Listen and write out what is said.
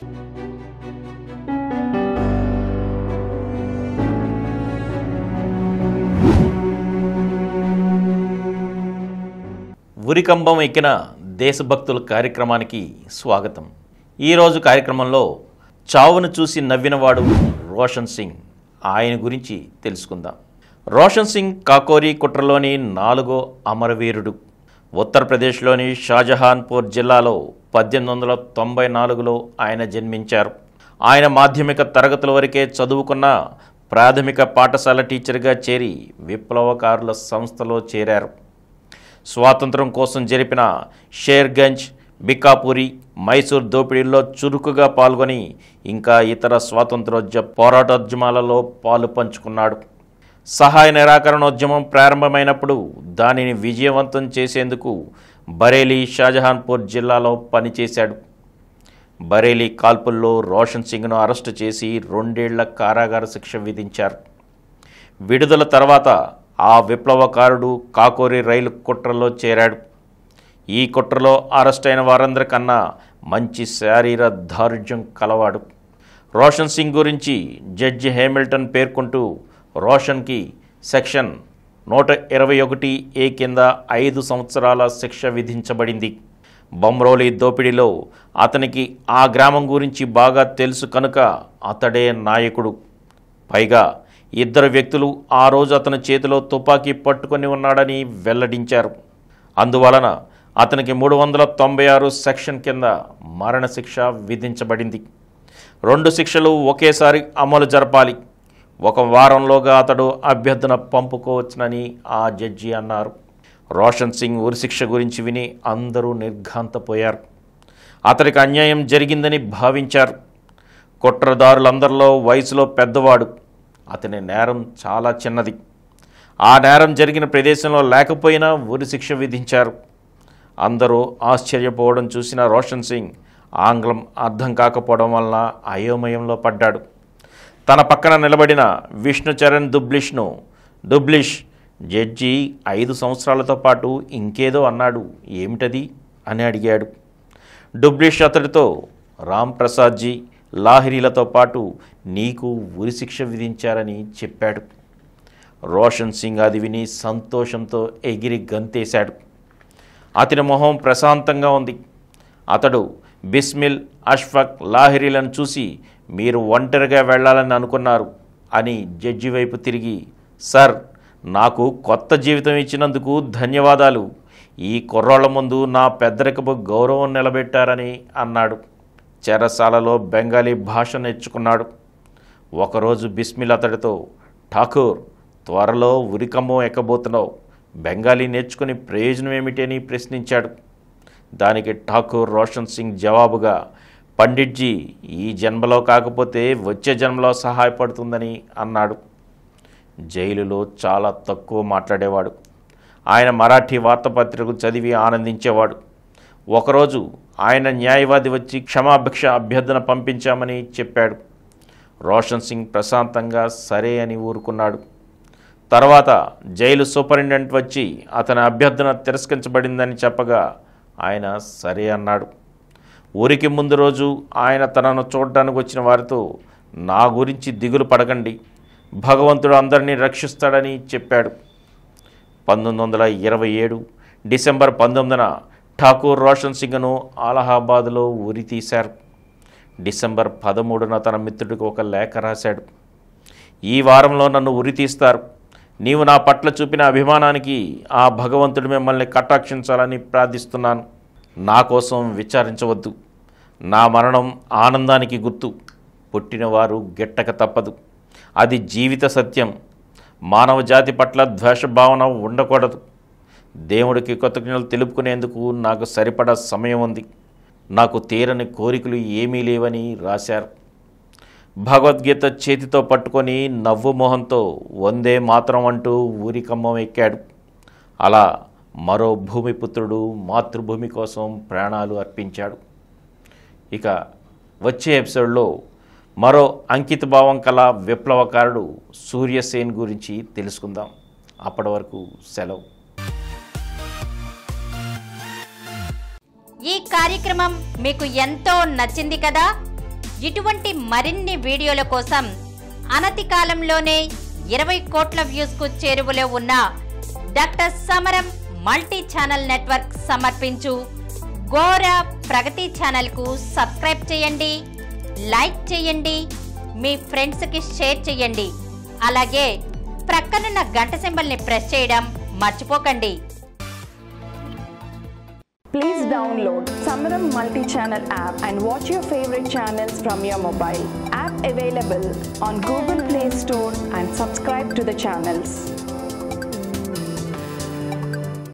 ఉరికంబం ఎక్కిన దేశభక్తుల కార్యక్రమానికి స్వాగతం ఈరోజు కార్యక్రమంలో చావును చూసి నవ్వినవాడు రోషన్ సింగ్ ఆయన గురించి తెలుసుకుందాం రోషన్ సింగ్ కాకోరీ కుట్రలోని నాలుగో అమరవీరుడు ఉత్తరప్రదేశ్లోని షాజహాన్పూర్ జిల్లాలో పద్దెనిమిది వందల తొంభై నాలుగులో ఆయన జన్మించారు ఆయన మాధ్యమిక తరగతుల వరకే చదువుకున్న ప్రాథమిక పాఠశాల టీచర్గా చేరి విప్లవకారుల సంస్థలో చేరారు స్వాతంత్రం కోసం జరిపిన షేర్గంజ్ బికాపురి మైసూర్ దోపిడీల్లో చురుకుగా పాల్గొని ఇంకా ఇతర స్వాతంత్రోద్య పోరాటోద్యమాలలో పాలు పంచుకున్నాడు సహాయ నిరాకరణోద్యమం ప్రారంభమైనప్పుడు దానిని విజయవంతం చేసేందుకు బరేలీ షాజహాన్పూర్ జిల్లాలో పనిచేశాడు బరేలీ కాల్పుల్లో రోషన్ సింగ్ను అరెస్టు చేసి రెండేళ్ల కారాగార శిక్ష విధించారు విడుదల తర్వాత ఆ విప్లవకారుడు కాకోరి రైలు కుట్రలో చేరాడు ఈ కుట్రలో అరెస్ట్ అయిన వారందరికన్నా మంచి శారీర దారుఢ్యం కలవాడు రోషన్ సింగ్ గురించి జడ్జి హేమిల్టన్ పేర్కొంటూ రోషన్కి సెక్షన్ నూట ఇరవై ఒకటి ఏ కింద ఐదు సంవత్సరాల శిక్ష విధించబడింది బొమ్రోలి దోపిడీలో అతనికి ఆ గ్రామం గురించి బాగా తెలుసు కనుక అతడే నాయకుడు పైగా ఇద్దరు వ్యక్తులు ఆ రోజు అతని చేతిలో తుపాకీ పట్టుకొని ఉన్నాడని వెల్లడించారు అందువలన అతనికి మూడు వందల తొంభై ఆరు సెక్షన్ కింద మరణశిక్ష విధించబడింది రెండు శిక్షలు ఒకేసారి అమలు జరపాలి ఒక వారంలోగా అతడు అభ్యర్థన పంపుకోవచ్చునని ఆ జడ్జి అన్నారు రోషన్ సింగ్ ఉరిశిక్ష గురించి విని అందరూ నిర్ఘాంతపోయారు అతడికి అన్యాయం జరిగిందని భావించారు కుట్రదారులందరిలో వయసులో పెద్దవాడు అతని నేరం చాలా చిన్నది ఆ నేరం జరిగిన ప్రదేశంలో లేకపోయినా ఉరిశిక్ష విధించారు అందరూ ఆశ్చర్యపోవడం చూసిన రోషన్ సింగ్ ఆంగ్లం అర్థం కాకపోవడం వలన అయోమయంలో పడ్డాడు తన పక్కన నిలబడిన విష్ణుచరణ్ దుబ్లిష్ను దుబ్లిష్ జడ్జి ఐదు సంవత్సరాలతో పాటు ఇంకేదో అన్నాడు ఏమిటది అని అడిగాడు డుబ్లిష్ అతడితో రామ్ ప్రసాద్జీ లాహిరీలతో పాటు నీకు ఉరిశిక్ష విధించారని చెప్పాడు రోషన్ సింగ్ అది విని సంతోషంతో ఎగిరి గంతేశాడు అతని మొహం ప్రశాంతంగా ఉంది అతడు బిస్మిల్ అష్ఫక్ లాహిరీలను చూసి మీరు ఒంటరిగా వెళ్ళాలని అనుకున్నారు అని జడ్జి వైపు తిరిగి సార్ నాకు కొత్త జీవితం ఇచ్చినందుకు ధన్యవాదాలు ఈ కుర్రోళ్ల ముందు నా పెద్దరికపు గౌరవం నిలబెట్టారని అన్నాడు చెరసాలలో బెంగాలీ భాష నేర్చుకున్నాడు ఒకరోజు బిస్మిల్ అతడితో ఠాకూర్ త్వరలో ఉరికమ్మం ఎక్కబోతున్నావు బెంగాలీ నేర్చుకుని ప్రయోజనం ఏమిటి అని ప్రశ్నించాడు దానికి ఠాకూర్ రోషన్ సింగ్ జవాబుగా పండిట్జీ ఈ జన్మలో కాకపోతే వచ్చే జన్మలో సహాయపడుతుందని అన్నాడు జైలులో చాలా తక్కువ మాట్లాడేవాడు ఆయన మరాఠీ వార్తాపత్రికలు చదివి ఆనందించేవాడు ఒకరోజు ఆయన న్యాయవాది వచ్చి క్షమాభిక్ష అభ్యర్థన పంపించామని చెప్పాడు రోషన్ సింగ్ ప్రశాంతంగా సరే అని ఊరుకున్నాడు తర్వాత జైలు సూపరింటెండెంట్ వచ్చి అతని అభ్యర్థన తిరస్కరించబడిందని చెప్పగా ఆయన సరే అన్నాడు ఊరికి ముందు రోజు ఆయన తనను చూడడానికి వచ్చిన వారితో నా గురించి దిగులు పడకండి భగవంతుడు అందరినీ రక్షిస్తాడని చెప్పాడు పంతొమ్మిది వందల ఇరవై ఏడు డిసెంబర్ పంతొమ్మిదిన ఠాకూర్ రోషన్ సింగ్ను అలహాబాద్లో ఉరి తీశారు డిసెంబర్ పదమూడున తన మిత్రుడికి ఒక లేఖ రాశాడు ఈ వారంలో నన్ను ఉరి తీస్తారు నీవు నా పట్ల చూపిన అభిమానానికి ఆ భగవంతుడు మిమ్మల్ని కటాక్షించాలని ప్రార్థిస్తున్నాను నా కోసం విచారించవద్దు నా మరణం ఆనందానికి గుర్తు పుట్టినవారు గిట్టక తప్పదు అది జీవిత సత్యం మానవ జాతి పట్ల ద్వేషభావన ఉండకూడదు దేవుడికి కృతజ్ఞతలు తెలుపుకునేందుకు నాకు సరిపడా సమయం ఉంది నాకు తీరని కోరికలు ఏమీ లేవని రాశారు భగవద్గీత చేతితో పట్టుకొని నవ్వు మొహంతో వందే మాత్రం అంటూ ఊరికమ్మం ఎక్కాడు అలా మరో భూమిపుత్రుడు మాతృభూమి కోసం ప్రాణాలు అర్పించాడు ఇక వచ్చే ఎపిసోడ్లో మరో అంకిత భావం కల విప్లవకారుడు సూర్యసేన్ గురించి తెలుసుకుందాం అప్పటి వరకు సెలవు ఈ కార్యక్రమం మీకు ఎంతో నచ్చింది కదా ఇటువంటి మరిన్ని వీడియోల కోసం అనతి కాలంలోనే ఇరవై కోట్ల వ్యూస్ కు చేరువలో ఉన్న డాక్టర్ సమరం మల్టీ ఛానల్ నెట్వర్క్ సమర్పించు గోరా ప్రగతి ఛానల్ కు సబ్స్క్రైబ్ చేయండి లైక్ చేయండి మీ ఫ్రెండ్స్ కి షేర్ చేయండి అలాగే ప్రక్కనున్న గంట సింబల్ని ప్రెస్ చేయడం మర్చిపోకండి Please download Samaram multi-channel app and watch your favorite channels from your mobile. App available on Google Play Store and subscribe to the channels.